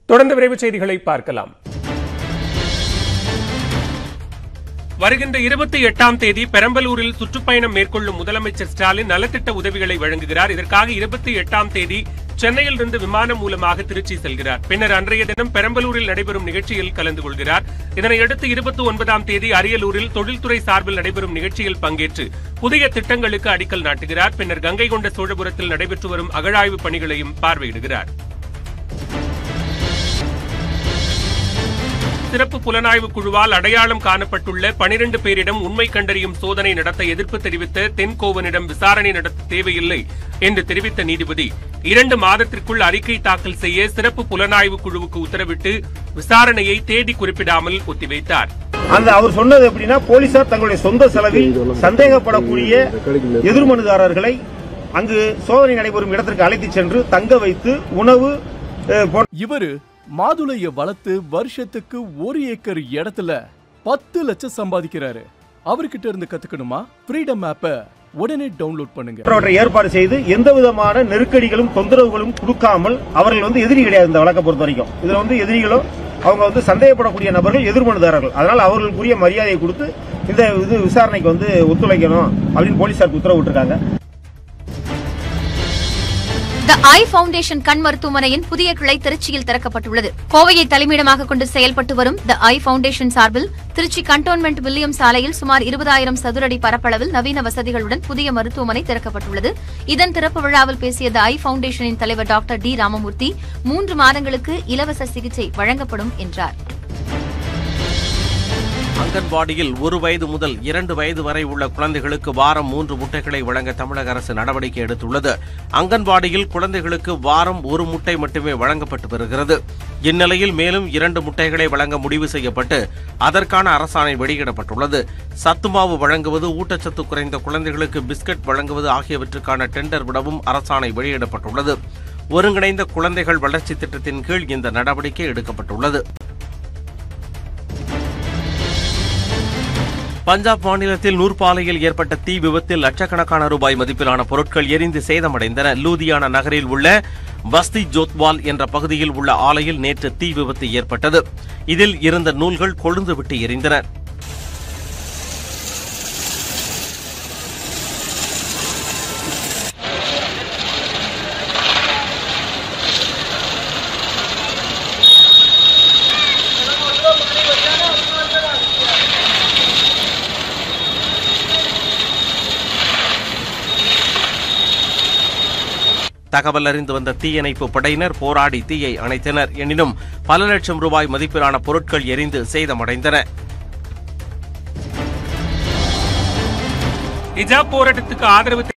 தொடர்ந்து விரைவுச் செய்திகளை பார்க்கலாம் வருகின்ற இருபத்தி எட்டாம் தேதி பெரம்பலூரில் சுற்றுப்பயணம் மேற்கொள்ளும் முதலமைச்சர் ஸ்டாலின் நலத்திட்ட உதவிகளை வழங்குகிறார் இதற்காக இருபத்தி எட்டாம் தேதி சென்னையில் இருந்து விமானம் மூலமாக திருச்சி செல்கிறார் பின்னர் அன்றைய தினம் பெரம்பலூரில் நடைபெறும் நிகழ்ச்சியில் கலந்து கொள்கிறார் இதனையடுத்து இருபத்தி ஒன்பதாம் தேதி அரியலூரில் தொழில்துறை சார்பில் நடைபெறும் நிகழ்ச்சியில் பங்கேற்று புதிய திட்டங்களுக்கு அடிக்கல் நாட்டுகிறார் பின்னர் கங்கை கொண்ட சோழபுரத்தில் நடைபெற்று வரும் அகழாய்வு பணிகளையும் பார்வையிடுகிறார் சிறப்பு புலனாய்வு குழுவால் அடையாளம் காணப்பட்டுள்ள பனிரெண்டு பேரிடம் உண்மை கண்டறியும் சோதனை நடத்த எதிர்ப்பு தெரிவித்த தென்கோவனிடம் விசாரணை நடத்த தேவையில்லை என்று தெரிவித்த நீதிபதி இரண்டு மாதத்திற்குள் அறிக்கை தாக்கல் செய்ய சிறப்பு புலனாய்வு குழுவுக்கு உத்தரவிட்டு விசாரணையை தேதி குறிப்பிடாமல் ஒத்திவைத்தார் அந்த அவர் சொன்னது எப்படின்னா போலீசார் தங்களுடைய சொந்த செலவில் சந்தேகப்படக்கூடிய எதிர்மனுதாரர்களை அங்கு சோதனை நடைபெறும் இடத்திற்கு அழைத்துச் சென்று தங்க வைத்து உணவு அஹ், போன்ற இவரு மாதுளைய வளர்த்து வருஷத்துக்கு ஒரு ஏக்கர் இடத்துல பத்து லட்சம் சம்பாதிக்கிறாரு அவர்கிட்ட இருந்து கத்துக்கணுமா ஃப்ரீடம் ஆப்ப உடனே டவுன்லோட் பண்ணுங்க மற்றவற்றை ஏற்பாடு செய்து எந்த விதமான நெருக்கடிகளும் தொந்தரவுகளும் கொடுக்காமல் அவர்கள் வந்து எதிரி கிடையாது இந்த வழக்கை பொறுத்த வரைக்கும் இதுல வந்து எதிரிகளோ அவங்க வந்து சந்தேகப்படக்கூடிய நபர்கள் எதிர்மனுதாரர்கள் அதனால் அவர்களுக்குரிய மரியாதையை கொடுத்து இந்த இது விசாரணைக்கு வந்து ஒத்துழைக்கணும் அப்படின்னு போலீசாருக்கு உத்தரவிட்டிருக்காங்க த ஐ ஃபவுண்டேஷன் கண் மருத்துவமனையின் புதிய கிளை திருச்சியில் திறக்கப்பட்டுள்ளது கோவையை தலைமையிடமாக கொண்டு செயல்பட்டு வரும் த ஐ ஃபவுண்டேஷன் சார்பில் திருச்சி கண்டோன்மெண்ட் வில்லியம் சாலையில் சுமார் இருபதாயிரம் சதுரடி பரப்பளவில் நவீன வசதிகளுடன் புதிய மருத்துவமனை திறக்கப்பட்டுள்ளது இதன் திறப்பு விழாவில் பேசிய த ஐ ஃபவுண்டேஷனின் தலைவர் டாக்டர் டி ராமமூர்த்தி மூன்று மாதங்களுக்கு இலவச சிகிச்சை வழங்கப்படும் என்றார் அங்கன்வாடியில் ஒரு வயது முதல் இரண்டு வயது வரை உள்ள குழந்தைகளுக்கு வாரம் மூன்று முட்டைகளை வழங்க தமிழக அரசு நடவடிக்கை எடுத்துள்ளது அங்கன்வாடியில் குழந்தைகளுக்கு வாரம் ஒரு முட்டை மட்டுமே வழங்கப்பட்டு வருகிறது இந்நிலையில் மேலும் இரண்டு முட்டைகளை வழங்க முடிவு செய்யப்பட்டு அதற்கான அரசாணை வெளியிடப்பட்டுள்ளது சத்துமாவு வழங்குவது ஊட்டச்சத்து குறைந்த குழந்தைகளுக்கு பிஸ்கட் வழங்குவது ஆகியவற்றுக்கான டெண்டர் விடவும் அரசாணை வெளியிடப்பட்டுள்ளது ஒருங்கிணைந்த குழந்தைகள் வளர்ச்சி திட்டத்தின் கீழ் இந்த நடவடிக்கை எடுக்கப்பட்டுள்ளது பஞ்சாப் மாநிலத்தில் நூற்பாலையில் ஏற்பட்ட தீ விபத்தில் லட்சக்கணக்கான ரூபாய் மதிப்பிலான பொருட்கள் எரிந்து சேதமடைந்தன லூதியானா நகரில் உள்ள பஸ்தி ஜோத்வால் என்ற பகுதியில் உள்ள ஆலையில் நேற்று தீ விபத்து ஏற்பட்டது இதில் இருந்த நூல்கள் கொழுந்து விட்டு எரிந்தன தகவல் அறிந்து வந்த தீயணைப்பு படையினர் போராடி தீயை அணைத்தனர் எனினும் பல லட்சம் ரூபாய் மதிப்பிலான பொருட்கள் எரிந்து சேதமடைந்தன ஹிஜாப் போராட்டத்துக்கு ஆதரவு